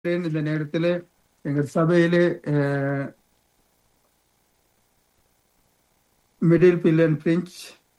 இந்த நேரத்தில் எங்கள் சபையிலே Middlefield Finch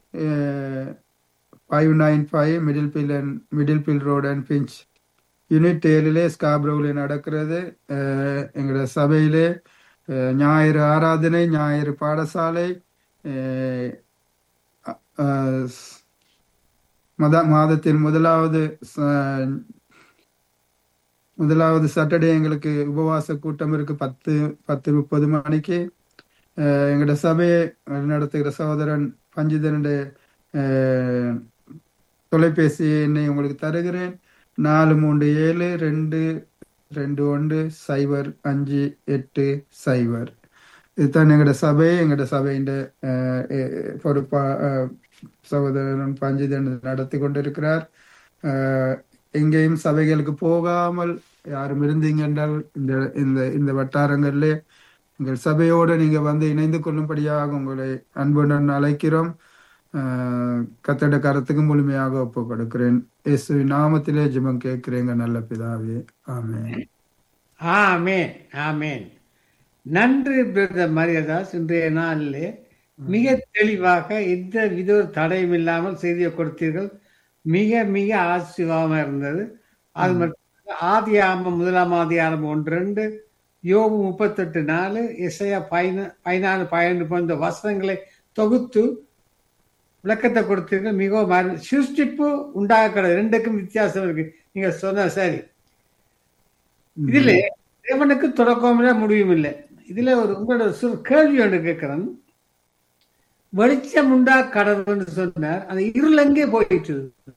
five nine five Middlefield Middlefield road and Finch unit ஏழிலே ஸ்காப்ரோவில் நடக்கிறது அஹ், எங்களோட சபையிலே அஹ், ஞாயிறு ஆராதனை ஞாயிறு பாடசாலை அஹ், அஹ், மத மாதத்தின் முதலாவது ச- முதலாவது சாட்டர்டே எங்களுக்கு உபவாச கூட்டம் இருக்கு பத்து பத்து முப்பது மணிக்கு அஹ், எங்களோட சபையை நடத்துகிற சகோதரன் பஞ்சிதனுடைய அஹ், தொலைபேசி எண்ணை உங்களுக்கு தருகிறேன் நாலு மூன்று ஏழு ரெண்டு ரெண்டு ஒன்று சைபர் அஞ்சு எட்டு சைபர் இதுதான் எங்களோட சபை எங்களோட சபையின் அஹ், அஹ், பொறுப்பா அஹ், சகோதரன் பஞ்சிதன் நடத்தி கொண்டிருக்கிறார் அஹ், எங்கேயும் சபைகளுக்கு போகாமல் யாரும் இருந்தீங்க என்றால் இந்த இந்த இந்த வட்டாரங்களிலே எங்கள் சபையோடு நீங்க வந்து இணைந்து கொள்ளும்படியாக உங்களை அன்புடன் அழைக்கிறோம் அஹ், கர்த்தருடைய கருத்துக்கு முழுமையாக ஒப்புக் கொடுக்கிறேன் இயேசுவின் நாமத்திலே ஜெபம் கேட்கிறேங்க நல்ல பிதாவே ஆமென் ஆமேன் ஆமேன் நன்றி பிரதர் மரியதாஸ் இன்றைய நாளிலே மிக தெளிவாக எந்த வித ஒரு தடையும் இல்லாமல் செய்தியை கொடுத்தீர்கள் மிக மிக ஆசீர்வாதமா இருந்தது அது மட்டும் இல்ல, ஆதி ஆரம்பம் முதலாம் ஆதி ஆரம்பம் ஒன்று ரெண்டு யோபு முப்பத்தெட்டு நாலு இசையா பதின பதினாலு பதினெண்டு போன்ற வசனங்களை தொகுத்து விளக்கத்தை கொடுத்தீர்கள் மிகவும் அரு- சிருஷ்டிப்பு உண்டாக கிடையாது ரெண்டுக்கும் வித்தியாசம் இருக்கு நீங்க சொன்ன சரி இதுல தேவனுக்கு தொடக்கம் இல்லை முடிவும் இல்லை இதுல ஒரு உங்களோட சொல் கேள்வி ஒன்று கேட்கிறேன் வெளிச்சம் உண்டா கடவுள்னு சொன்னார் அந்த இருள் எங்கே போயிட்டு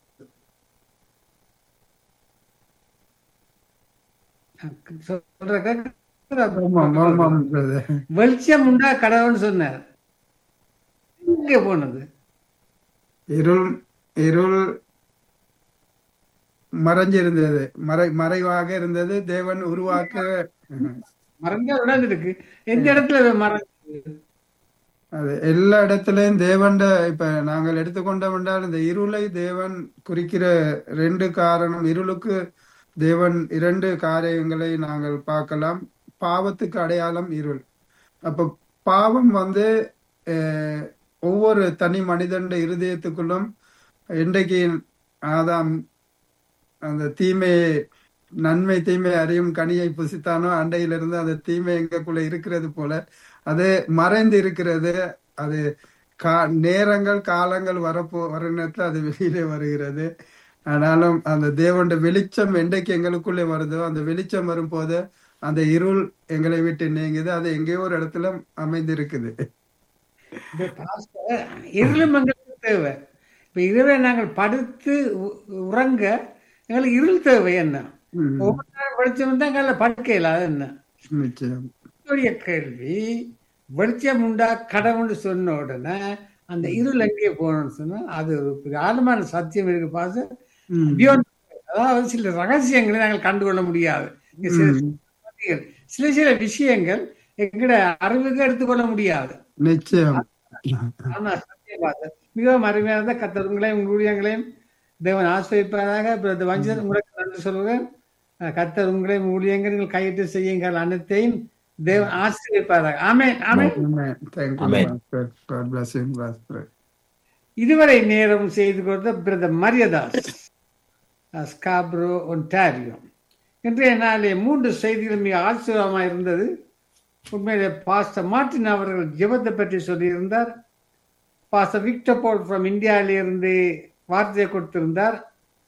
சொல்ற கேக்குதா? ஆமாம் ஆமாம் brother. வெளிச்சம் உண்டா கடவுள்னு சொன்னார் எங்கே போனது இருள் இருள் மறைஞ்சிருந்தது மறை மறைவாக இருந்தது தேவன் உருவாக்க மறைஞ்சா விடாது இருக்கு எந்த இடத்துல மறைஞ்சு அது எல்லா இடத்துலயும் தேவன்ட இப்ப நாங்கள் எடுத்துக்கொண்டோம் என்றால் இந்த இருளை தேவன் குறிக்கிற ரெண்டு காரணம் இருளுக்கு தேவன் இரண்டு காரியங்களை நாங்கள் பார்க்கலாம் பாவத்துக்கு அடையாளம் இருள் அப்ப பாவம் வந்து அஹ், ஒவ்வொரு தனி மனிதனுடைய இருதயத்துக்குள்ளும் இன்றைக்கு ஆதாம் அந்த தீமையை நன்மை தீமை அறியும் கனியை புசித்தானோ அண்டையிலிருந்து அந்த தீமை எங்களுக்குள்ள இருக்கிறது போல அது மறைந்து இருக்கிறது அது கா நேரங்கள் காலங்கள் வரப்போ வர நேரத்துல அது வெளியிலே வருகிறது ஆனாலும் அந்த தேவனுடைய வெளிச்சம் என்றைக்கு எங்களுக்குள்ளே வருதோ அந்த வெளிச்சம் வரும்போது அந்த இருள் எங்களை விட்டு நீங்குது அது எங்கேயோ ஒரு இடத்துல அமைந்திருக்குது இந்த பாஸ்டர், இருளும் எங்களுக்கு தேவை இப்ப இரவே நாங்கள் படுத்து உ- உறங்க எங்களுக்கு இருள் தேவை என்ன ம், ஒவ்வொரு நாள் வெளிச்சம் தான் காலைல படுக்கையில் அது என்ன நிச்சயம் என்னுடைய கேள்வி வெளிச்சம் உண்டா கடவுள்னு சொன்ன உடனே அந்த இருள் எங்கே போகணும்னு சொன்னா அது ஒரு ஆழமான சத்தியம் இருக்கு பாச ம், அதாவது சில ரகசியங்களை நாங்கள் கண்டுகொள்ள முடியாது இங்க சில ம், சத்தியங்கள், சில சில விஷயங்கள் எங்கட அறிவுக்கு எடுத்துக்கொள்ள முடியாது நிச்சயம் ஆனா சத்தியபாத மிகவும் அருமையாக இருந்த கத்தர் உங்களையும் உங்கள் ஊழியங்களையும் தேவன் ஆசிரியப்பாராக பிரதர் வஞ்சன் உங்களுக்கு நன்றி சொல்லுவேன் அஹ் கத்தர் உங்களையும் ஊழியங்கள் நீங்கள் கையிட்டு செய்யுங்கள் அனைத்தையும் தேவன் ஆசிரியப்பாராக ஆமென் ஆமென் Amen. Thank you, Amen. Pastor. God bless you, Pastor. இதுவரை நேரம் செய்து கொடுத்த பிரதர் மரியதாஸ் ஸ்காப்ரோ ஒன்டாரியோ இன்றைய நாளே மூன்று செய்திகள் மிக ஆச்சரியமாக இருந்தது உண்மையிலே பாஸ்டர் மார்டின் அவர்கள் ஜெபத்தை பற்றி சொல்லியிருந்தார் பாஸ்டர் விக்டர் போல் ஃப்ரம் இந்தியாவிலிருந்து வார்த்தையை கொடுத்திருந்தார்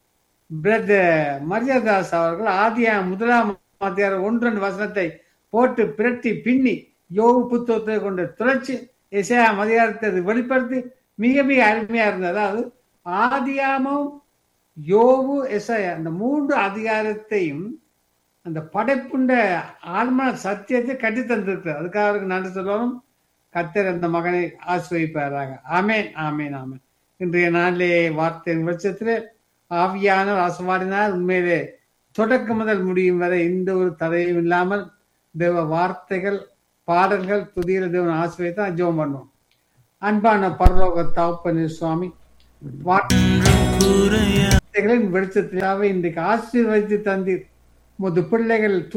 பிரதர் மரியதாஸ் அவர்கள் ஆதியா முதலாம் அதிகாரம் ஒன்றன் வசனத்தை போட்டு பிரட்டி பின்னி யோகு புத்தகத்தை கொண்டு துளைச்சு எசையா மதியாரத்தை அது வெளிப்படுத்தி மிக மிக அருமையா இருந்தது அதாவது ஆதியாமும் யோவு எசையா அந்த மூன்று அதிகாரத்தையும் அந்த படைப்புண்ட ஆழ்மான சத்தியத்தை கட்டி தந்திருக்கிறார் அதுக்காக அவருக்கு நன்றி சொல்லணும் கத்தர் அந்த மகனை ஆசிரியப்பாராக ஆமேன் ஆமேன் ஆமேன் இன்றைய நாளிலே வார்த்தையின் பட்சத்திலே ஆவியானவர் ஆசவாடினார் உண்மையிலே தொடக்கம் முதல் முடியும் வரை எந்த ஒரு தடையும் இல்லாமல் தேவ வார்த்தைகள் பாடல்கள் துதியில தேவன் ஆசிரியத்தான் ஜெபம் பண்ணுவோம் அன்பான பரலோக தாப்பனி சுவாமி வார்த்தைகளின் வெளிச்சத்திலாவே இன்றைக்கு ஆசீர்வதித்து தந்தீர் உமது பிள்ளைகள்